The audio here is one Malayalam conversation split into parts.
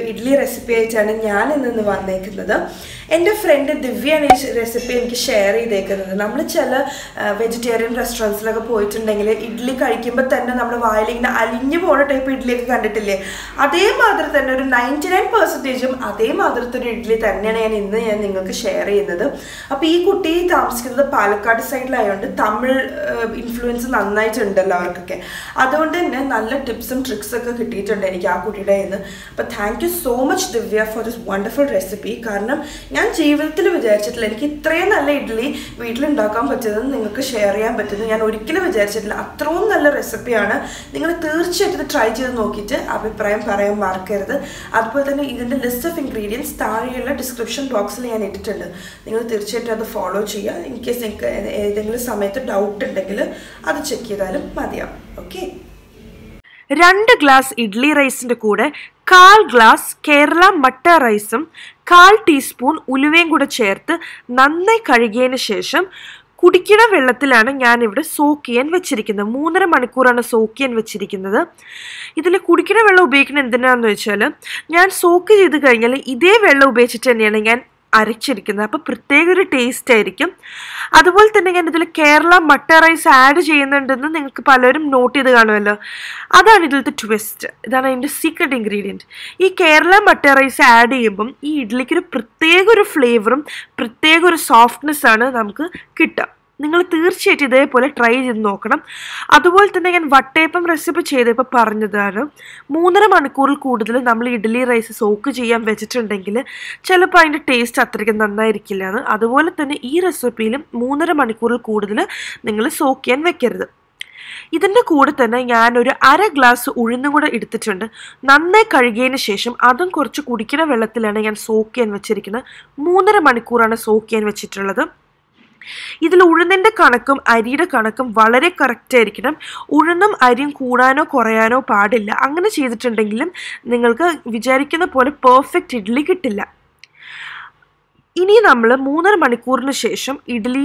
ഇഡ്ഡലി റെസിപ്പി ആയിട്ടാണ് ഞാൻ ഇന്ന് വന്നേക്കുന്നത് എൻ്റെ ഫ്രണ്ട് ദിവ്യാണ് ഈ റെസിപ്പി എനിക്ക് ഷെയർ ചെയ്തേക്കുന്നത് നമ്മൾ ചില വെജിറ്റേറിയൻ റെസ്റ്റോറൻറ്റ്സിലൊക്കെ പോയിട്ടുണ്ടെങ്കിൽ ഇഡ്ഡലി കഴിക്കുമ്പോൾ തന്നെ നമ്മുടെ വായിലിങ്ങനെ അലിഞ്ഞു പോകുന്ന ടൈപ്പ് ഇഡ്ഡലിയൊക്കെ കണ്ടിട്ടില്ലേ അതേമാതിരി തന്നെ ഒരു നയൻറ്റി നയൻ പെർസെൻറ്റേജും അതേമാതിരത്തെ ഒരു ഇഡ്ഡലി തന്നെയാണ് ഞാൻ ഇന്ന് ഞാൻ നിങ്ങൾക്ക് ഷെയർ ചെയ്യുന്നത് അപ്പോൾ ഈ കുട്ടി താമസിക്കുന്നത് പാലക്കാട് സൈഡിലായതുകൊണ്ട് തമിഴ് ഇൻഫ്ലുവൻസ് നന്നായിട്ടുണ്ടല്ലോ അവർക്കൊക്കെ അതുകൊണ്ട് തന്നെ നല്ല ടിപ്സും ട്രിക്സും ഒക്കെ കിട്ടിയിട്ടുണ്ട് എനിക്ക് ആ കുട്ടിയുടെ നിന്ന് അപ്പോൾ thank you so much Divya for this wonderful recipe കാരണം ഞാൻ ജീവിതത്തിൽ വിചാരിച്ചിട്ടില്ല എനിക്ക് ഇത്രയും നല്ല ഇഡ്ഡലി വീട്ടിലുണ്ടാക്കാൻ പറ്റുന്നത് നിങ്ങൾക്ക് ഷെയർ ചെയ്യാൻ പറ്റുന്നത് ഞാൻ ഒരിക്കലും വിചാരിച്ചിട്ടില്ല അത്രയും നല്ല റെസിപ്പിയാണ് നിങ്ങൾ തീർച്ചയായിട്ടും ഇത് ട്രൈ ചെയ്ത് നോക്കിയിട്ട് അഭിപ്രായം പറയാൻ മറക്കരുത് അതുപോലെ തന്നെ ഇതിൻ്റെ ലിസ്റ്റ് ഓഫ് ഇൻഗ്രീഡിയൻസ് താഴെയുള്ള ഡിസ്ക്രിപ്ഷൻ ബോക്സിൽ ഞാൻ ഇട്ടിട്ടുണ്ട് നിങ്ങൾ തീർച്ചയായിട്ടും അത് ഫോളോ ചെയ്യുക ഇൻ കേസ് നിങ്ങൾക്ക് ഏതെങ്കിലും സമയത്ത് ഡൗട്ട് ഉണ്ടെങ്കിൽ അത് ചെക്ക് ചെയ്താലും മതിയാവും ഓക്കെ രണ്ട് ഗ്ലാസ് ഇഡ്ലി റൈസിൻ്റെ കൂടെ കാൽ ഗ്ലാസ് കേരള മട്ട റൈസും കാൽ ടീസ്പൂൺ ഉലുവയും കൂടെ ചേർത്ത് നന്നായി കഴുകിയതിന് ശേഷം കുടിക്കണ വെള്ളത്തിലാണ് ഞാനിവിടെ സോക്ക് ചെയ്യാൻ വെച്ചിരിക്കുന്നത് മൂന്നര മണിക്കൂറാണ് സോക്ക് ചെയ്യാൻ വെച്ചിരിക്കുന്നത് ഇതിൽ കുടിക്കണ വെള്ളം ഉപയോഗിക്കുന്നത് എന്തിനാന്ന് വെച്ചാൽ ഞാൻ സോക്ക് ചെയ്ത് കഴിഞ്ഞാൽ ഇതേ വെള്ളം ഉപയോഗിച്ചിട്ട് തന്നെയാണ് ഞാൻ അരച്ചിരിക്കുന്നത് അപ്പോൾ പ്രത്യേക ഒരു ടേസ്റ്റ് ആയിരിക്കും അതുപോലെ തന്നെ ഞാൻ ഇതിൽ കേരള മട്ട റൈസ് ആഡ് ചെയ്യുന്നുണ്ടെന്ന് നിങ്ങൾക്ക് പലരും നോട്ട് ചെയ്ത് കാണുമല്ലോ അതാണ് ഇതിലത്തെ ട്വിസ്റ്റ് ഇതാണ് അതിൻ്റെ സീക്രട്ട് ഇൻഗ്രീഡിയൻറ്റ് ഈ കേരള മട്ട റൈസ് ആഡ് ചെയ്യുമ്പം ഈ ഇഡ്ഡലിക്ക് ഒരു പ്രത്യേക ഒരു ഫ്ലേവറും പ്രത്യേക ഒരു സോഫ്റ്റ്നെസ് ആണ് നമുക്ക് കിട്ടുക നിങ്ങൾ തീർച്ചയായിട്ടും ഇതേപോലെ ട്രൈ ചെയ്ത് നോക്കണം അതുപോലെ തന്നെ ഞാൻ വട്ടയപ്പം റെസിപ്പി ചെയ്തപ്പോൾ പറഞ്ഞതാണ് മൂന്നര മണിക്കൂറിൽ കൂടുതൽ നമ്മൾ ഇഡ്ഡലി റൈസ് സോക്ക് ചെയ്യാൻ വെച്ചിട്ടുണ്ടെങ്കിൽ ചിലപ്പോൾ അതിൻ്റെ ടേസ്റ്റ് അത്രയ്ക്ക് നന്നായിരിക്കില്ല എന്ന് അതുപോലെ തന്നെ ഈ റെസിപ്പിയിലും മൂന്നര മണിക്കൂറിൽ കൂടുതൽ നിങ്ങൾ സോക്ക് ചെയ്യാൻ വെക്കരുത് ഇതിൻ്റെ കൂടെ തന്നെ ഞാനൊരു അര ഗ്ലാസ് ഉഴുന്നും കൂടെ എടുത്തിട്ടുണ്ട് നന്നായി കഴുകിയതിന് ശേഷം അതും കുറച്ച് കുടിക്കുന്ന വെള്ളത്തിലാണ് ഞാൻ സോക്ക് ചെയ്യാൻ വെച്ചിരിക്കുന്നത് മൂന്നര മണിക്കൂറാണ് സോക്ക് ചെയ്യാൻ വെച്ചിട്ടുള്ളത് ഇതിൽ ഉഴുന്നിൻ്റെ കണക്കും അരിയുടെ കണക്കും വളരെ കറക്റ്റ് ആയിരിക്കണം ഉഴുന്നും അരിയും കൂടാനോ കുറയാനോ പാടില്ല അങ്ങനെ ചെയ്തിട്ടുണ്ടെങ്കിലും നിങ്ങൾക്ക് വിചാരിക്കുന്ന പോലെ പെർഫെക്റ്റ് ഇഡ്ഡലി കിട്ടില്ല ഇനി നമ്മൾ മൂന്നര മണിക്കൂറിന് ശേഷം ഇഡ്ഡലി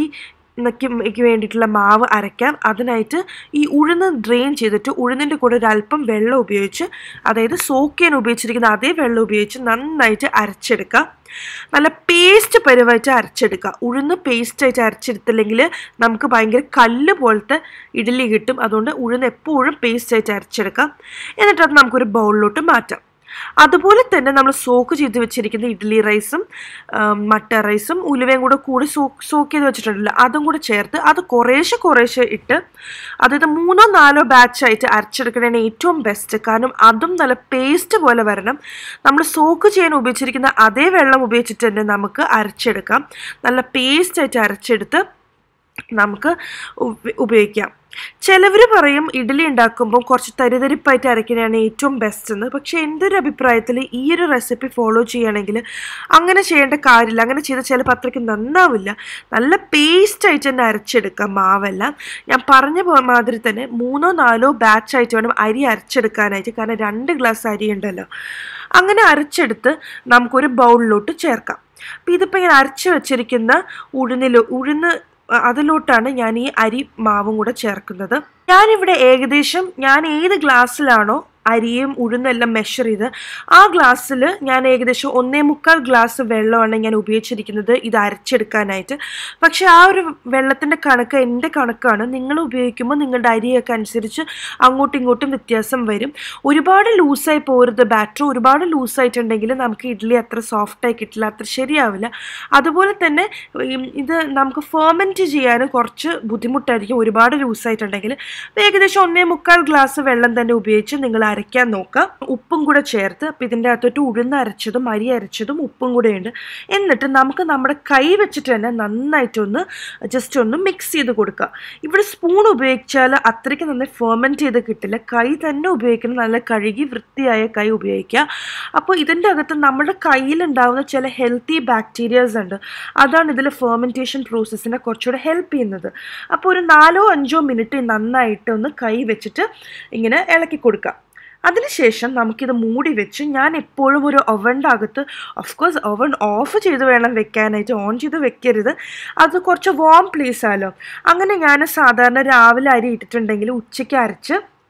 ക്ക് വേണ്ടിയിട്ടുള്ള മാവ് അരയ്ക്കാം അതിനായിട്ട് ഈ ഉഴുന്ന് ഡ്രെയിൻ ചെയ്തിട്ട് ഉഴുന്നിൻ്റെ കൂടെ ഒരു അല്പം വെള്ളം ഉപയോഗിച്ച് അതായത് സോക്ക് ചെയ്യാൻ ഉപയോഗിച്ചിരിക്കുന്ന അതേ വെള്ളം ഉപയോഗിച്ച് നന്നായിട്ട് അരച്ചെടുക്കുക നല്ല പേസ്റ്റ് പരുവായിട്ട് അരച്ചെടുക്കുക ഉഴുന്ന് പേസ്റ്റായിട്ട് അരച്ചെടുത്തില്ലെങ്കിൽ നമുക്ക് ഭയങ്കര കല്ല് പോലത്തെ ഇഡ്ഡലി കിട്ടും അതുകൊണ്ട് ഉഴുന്ന് എപ്പോഴും പേസ്റ്റായിട്ട് അരച്ചെടുക്കാം എന്നിട്ട് അത് നമുക്കൊരു ബൗളിലോട്ട് മാറ്റാം അതുപോലെ തന്നെ നമ്മൾ സോക്ക് ചെയ്ത് വെച്ചിരിക്കുന്ന ഇഡ്ഡലി റൈസും മട്ട റൈസും ഉലുവയും കൂടെ കൂടി സോക്ക് സോക്ക് ചെയ്ത് വെച്ചിട്ടുണ്ടല്ലോ അതും കൂടെ ചേർത്ത് അത് കുറേശ്ശെ കുറേശ്ശെ ഇട്ട് അതായത് മൂന്നോ നാലോ ബാച്ചായിട്ട് അരച്ചെടുക്കണതാണ് ഏറ്റവും ബെസ്റ്റ് കാരണം അതും നല്ല പേസ്റ്റ് പോലെ വരണം നമ്മൾ സോക്ക് ചെയ്യാൻ ഉപയോഗിച്ചിരിക്കുന്ന അതേ വെള്ളം ഉപയോഗിച്ചിട്ട് തന്നെ നമുക്ക് അരച്ചെടുക്കാം നല്ല പേസ്റ്റായിട്ട് അരച്ചെടുത്ത് നമുക്ക് ഉപയോഗിക്കാം ചിലവർ പറയും ഇഡ്ഡലി ഉണ്ടാക്കുമ്പോൾ കുറച്ച് തരിതരിപ്പായിട്ട് അരയ്ക്കുന്നതാണ് ഏറ്റവും ബെസ്റ്റ് എന്ന് പക്ഷേ എൻ്റെ ഒരു അഭിപ്രായത്തിൽ ഈ ഒരു റെസിപ്പി ഫോളോ ചെയ്യുകയാണെങ്കിൽ അങ്ങനെ ചെയ്യേണ്ട കാര്യമില്ല അങ്ങനെ ചെയ്ത ചിലപ്പോൾ അത്രയ്ക്ക് നന്നാവില്ല നല്ല പേസ്റ്റായിട്ട് തന്നെ അരച്ചെടുക്കാം മാവെല്ലാം ഞാൻ പറഞ്ഞ മാതിരി തന്നെ മൂന്നോ നാലോ ബാച്ചായിട്ട് വേണം അരി അരച്ചെടുക്കാനായിട്ട് കാരണം രണ്ട് ഗ്ലാസ് അരി ഉണ്ടല്ലോ അങ്ങനെ അരച്ചെടുത്ത് നമുക്കൊരു ബൗളിലോട്ട് ചേർക്കാം അപ്പം ഇതിപ്പോൾ ഇങ്ങനെ അരച്ച് വെച്ചിരിക്കുന്ന ഉഴുന്നിൽ ഉഴുന്ന് അതിലോട്ടാണ് ഞാൻ ഈ അരി മാവും കൂടെ ചേർക്കുന്നത് ഞാനിവിടെ ഏകദേശം ഞാൻ ഏത് ഗ്ലാസ്സിലാണോ അരിയും ഉഴുന്നെല്ലാം മെഷർ ചെയ്ത് ആ ഗ്ലാസ്സിൽ ഞാൻ ഏകദേശം ഒന്നേ മുക്കാൽ ഗ്ലാസ് വെള്ളമാണ് ഞാൻ ഉപയോഗിച്ചിരിക്കുന്നത് ഇത് അരച്ചെടുക്കാനായിട്ട് പക്ഷേ ആ ഒരു വെള്ളത്തിൻ്റെ കണക്ക് എൻ്റെ കണക്കാണ് നിങ്ങൾ ഉപയോഗിക്കുമ്പോൾ നിങ്ങളുടെ അരിയൊക്കെ അനുസരിച്ച് അങ്ങോട്ടും ഇങ്ങോട്ടും വ്യത്യാസം വരും ഒരുപാട് ലൂസായി പോരുത് ബാറ്റർ ഒരുപാട് ലൂസായിട്ടുണ്ടെങ്കിൽ നമുക്ക് ഇഡ്ഡലി അത്ര സോഫ്റ്റായി കിട്ടില്ല അത്ര ശരിയാവില്ല അതുപോലെ തന്നെ ഇത് നമുക്ക് ഫെർമെൻറ്റ് ചെയ്യാനും കുറച്ച് ബുദ്ധിമുട്ടായിരിക്കും ഒരുപാട് ലൂസായിട്ടുണ്ടെങ്കിൽ ഏകദേശം ഒന്നേ മുക്കാൽ ഗ്ലാസ് വെള്ളം തന്നെ ഉപയോഗിച്ച് നിങ്ങൾ അരയ്ക്കാൻ നോക്കുക ഉപ്പും കൂടെ ചേർത്ത് അപ്പം ഇതിൻ്റെ അകത്തോട്ട് ഉഴുന്ന് അരച്ചതും അരി അരച്ചതും ഉപ്പും കൂടെ ഉണ്ട് എന്നിട്ട് നമുക്ക് നമ്മുടെ കൈ വെച്ചിട്ട് തന്നെ നന്നായിട്ടൊന്ന് ജസ്റ്റ് ഒന്ന് മിക്സ് ചെയ്ത് കൊടുക്കുക ഇവിടെ സ്പൂൺ ഉപയോഗിച്ചാൽ അത്രയ്ക്ക് നന്നായി ഫെർമെൻറ്റ് ചെയ്ത് കിട്ടില്ല കൈ തന്നെ ഉപയോഗിക്കണം നല്ല കഴുകി വൃത്തിയായ കൈ ഉപയോഗിക്കുക അപ്പോൾ ഇതിൻ്റെ അകത്ത് നമ്മുടെ കയ്യിലുണ്ടാകുന്ന ചില ഹെൽത്തി ബാക്ടീരിയാസ് ഉണ്ട് അതാണ് ഇതിൽ ഫെർമെൻറ്റേഷൻ പ്രോസസ്സിനെ കുറച്ചുകൂടെ ഹെൽപ്പ് ചെയ്യുന്നത് അപ്പോൾ ഒരു നാലോ അഞ്ചോ മിനിറ്റ് നന്നായിട്ട് ഒന്ന് കൈ വെച്ചിട്ട് ഇങ്ങനെ ഇളക്കി കൊടുക്കുക അതിനുശേഷം നമുക്കിത് മൂടി വെച്ച് ഞാൻ എപ്പോഴും ഒരു ഓവൻ്റെ അകത്ത് ഓഫ് കോഴ്സ് ഓവൻ ഓഫ് ചെയ്ത് വേണം വെക്കാനായിട്ട് ഓൺ ചെയ്ത് വെക്കരുത് അത് കുറച്ച് വാം പ്ലേസ് ആലോ അങ്ങനെ ഞാൻ സാധാരണ രാവിലെ അരി ഇട്ടിട്ടുണ്ടെങ്കിൽ ഉച്ചയ്ക്ക് അരച്ച്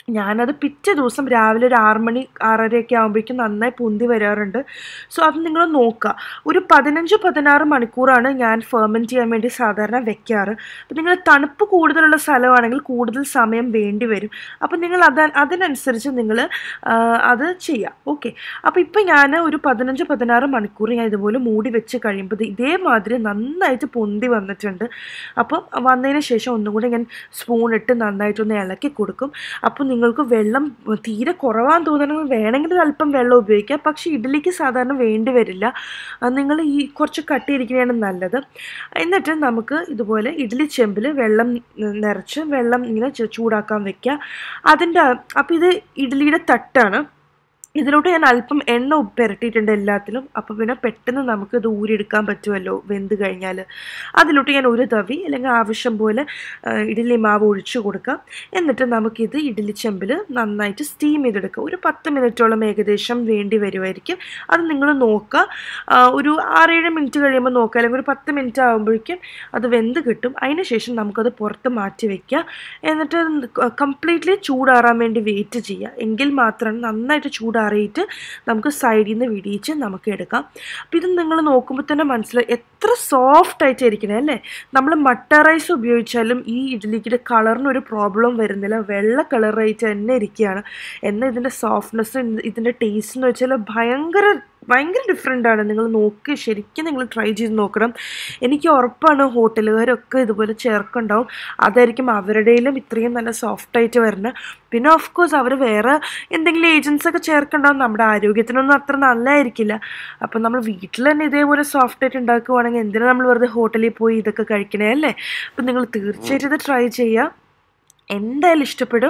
ഞാനത് പിറ്റേ ദിവസം രാവിലെ ഒരു ആറ് മണി ആറരയൊക്കെ ആകുമ്പോഴേക്കും നന്നായി പൊന്തി വരാറുണ്ട് സോ അത് നിങ്ങൾ നോക്കുക ഒരു പതിനഞ്ച് പതിനാറ് മണിക്കൂറാണ് ഞാൻ ഫെർമെൻറ്റ് ചെയ്യാൻ വേണ്ടി സാധാരണ വെക്കാറ് അപ്പോൾ നിങ്ങൾ തണുപ്പ് കൂടുതലുള്ള സ്ഥലമാണെങ്കിൽ കൂടുതൽ സമയം വേണ്ടി വരും അപ്പോൾ നിങ്ങൾ അത് അതിനനുസരിച്ച് നിങ്ങൾ അത് ചെയ്യാം ഓക്കെ അപ്പോൾ ഇപ്പോൾ ഞാൻ ഒരു പതിനഞ്ച് പതിനാറ് മണിക്കൂർ ഞാൻ ഇതുപോലെ മൂടി വെച്ച് കഴിയുമ്പോൾ ഇത് ഇതേമാതിരി നന്നായിട്ട് പൊന്തി വന്നിട്ടുണ്ട് അപ്പോൾ വന്നതിന് ശേഷം ഒന്നും കൂടി ഞാൻ സ്പൂൺ ഇട്ട് നന്നായിട്ടൊന്ന് ഇളക്കി കൊടുക്കും അപ്പോൾ നിങ്ങൾക്ക് വെള്ളം തീരെ കുറവാന്ന് തോന്നണമെങ്കിൽ വേണമെങ്കിൽ ഒരു അല്പം വെള്ളം ഉപയോഗിക്കാം പക്ഷേ ഇഡ്ഡലിക്ക് സാധാരണ വേണ്ടി വരില്ല നിങ്ങൾ ഈ കുറച്ച് കട്ടിയിരിക്കുന്നതാണ് നല്ലത് എന്നിട്ട് നമുക്ക് ഇതുപോലെ ഇഡ്ഡലി ചെമ്പിൽ വെള്ളം നിറച്ച് വെള്ളം ഇങ്ങനെ ചു- ചൂടാക്കാൻ വെക്കുക അതിൻ്റെ അപ്പോൾ ഇത് ഇഡ്ഡലിയുടെ തട്ടാണ് ഇതിലോട്ട് ഞാൻ അല്പം എണ്ണ ഉപ്പ് പുരട്ടിയിട്ടുണ്ട് എല്ലാത്തിലും അപ്പോൾ പിന്നെ പെട്ടെന്ന് നമുക്ക് ഇത് ഊരിയെടുക്കാൻ പറ്റുമല്ലോ വെന്ത് കഴിഞ്ഞാൽ അതിലോട്ട് ഞാൻ ഒരു തവി അല്ലെങ്കിൽ ആവശ്യം പോലെ ആ, ഇഡ്ഡലി മാവ് ഒഴിച്ചു കൊടുക്കാം എന്നിട്ട് നമുക്കിത് ഇഡ്ഡലി ചെമ്പിൽ നന്നായിട്ട് സ്റ്റീം ചെയ്തെടുക്കാം ഒരു പത്ത് മിനിറ്റോളം ഏകദേശം വേണ്ടി വരുമായിരിക്കും അത് നിങ്ങൾ നോക്കുക ആ, ഒരു ആറേഴ് മിനിറ്റ് കഴിയുമ്പോൾ നോക്കുക അല്ലെങ്കിൽ ഒരു പത്ത് മിനിറ്റ് ആകുമ്പോഴേക്കും അത് വെന്ത് കിട്ടും അതിന് ശേഷം നമുക്കത് പുറത്ത് മാറ്റി വയ്ക്കുക എന്നിട്ട് കംപ്ലീറ്റ്ലി ചൂടാറാൻ വേണ്ടി വെയിറ്റ് ചെയ്യുക എങ്കിൽ മാത്രമാണ് നന്നായിട്ട് ചൂടാറിയിട്ട് നമുക്ക് സൈഡിൽ നിന്ന് വിടിയിച്ച് നമുക്ക് എടുക്കാം അപ്പോൾ ഇത് നിങ്ങൾ നോക്കുമ്പോൾ തന്നെ മനസ്സിലായി എത്ര സോഫ്റ്റ് ആയിട്ട് ഇരിക്കണേ അല്ലേ നമ്മൾ മട്ട റൈസ് ഉപയോഗിച്ചാലും ഈ ഇഡ്ഡലിക്കിൻ്റെ കളറിന് ഒരു പ്രോബ്ലം വരുന്നില്ല വെള്ള കളറായിട്ട് തന്നെ ഇരിക്കുകയാണ് എന്നാൽ ഇതിൻ്റെ സോഫ്റ്റ്നെസ് ഇതിൻ്റെ ടേസ്റ്റ് എന്ന് വെച്ചാൽ ഭയങ്കര ഭയങ്കര ഡിഫറെൻ്റ് ആണ് നിങ്ങൾ നോക്കി ശരിക്കും നിങ്ങൾ ട്രൈ ചെയ്ത് നോക്കണം എനിക്ക് ഉറപ്പാണ് ഹോട്ടലുകാരൊക്കെ ഇതുപോലെ ചേർക്കുണ്ടാവും അതായിരിക്കും അവരുടെയിലും ഇത്രയും നല്ല സോഫ്റ്റ് ആയിട്ട് വരുന്നത് പിന്നെ ഓഫ് കോഴ്സ് അവർ വേറെ എന്തെങ്കിലും ഏജൻസ് ഒക്കെ ചേർക്കുണ്ടാവും നമ്മുടെ ആരോഗ്യത്തിനൊന്നും അത്ര നല്ലതായിരിക്കില്ല അപ്പം നമ്മൾ വീട്ടിൽ തന്നെ ഇതേപോലെ സോഫ്റ്റ് ആയിട്ട് ഉണ്ടാക്കുവാണെങ്കിൽ എന്തിനാ നമ്മൾ വെറുതെ ഹോട്ടലിൽ പോയി ഇതൊക്കെ കഴിക്കണേ അല്ലേ അപ്പം നിങ്ങൾ തീർച്ചയായിട്ടും ഇത് ട്രൈ ചെയ്യുക എന്തായാലും ഇഷ്ടപ്പെടും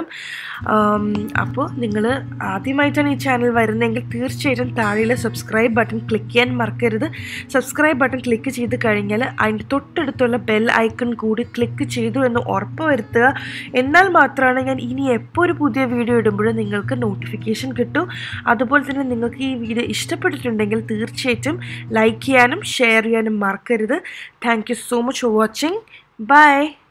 അപ്പോൾ നിങ്ങൾ ആദ്യമായിട്ടാണ് ഈ ചാനൽ വരുന്നതെങ്കിൽ തീർച്ചയായിട്ടും താഴെയുള്ള സബ്സ്ക്രൈബ് ബട്ടൺ ക്ലിക്ക് ചെയ്യാൻ മറക്കരുത് സബ്സ്ക്രൈബ് ബട്ടൺ ക്ലിക്ക് ചെയ്ത് കഴിഞ്ഞാൽ അതിൻ്റെ തൊട്ടടുത്തുള്ള ബെൽ ഐക്കൺ കൂടി ക്ലിക്ക് ചെയ്തു എന്ന് ഉറപ്പ് വരുത്തുക എന്നാൽ മാത്രമാണ് ഞാൻ ഇനി എപ്പോൾ ഒരു പുതിയ വീഡിയോ ഇടുമ്പോഴും നിങ്ങൾക്ക് നോട്ടിഫിക്കേഷൻ കിട്ടും അതുപോലെ തന്നെ നിങ്ങൾക്ക് ഈ വീഡിയോ ഇഷ്ടപ്പെട്ടിട്ടുണ്ടെങ്കിൽ തീർച്ചയായിട്ടും ലൈക്ക് ചെയ്യാനും ഷെയർ ചെയ്യാനും മറക്കരുത് thank you so much for watching by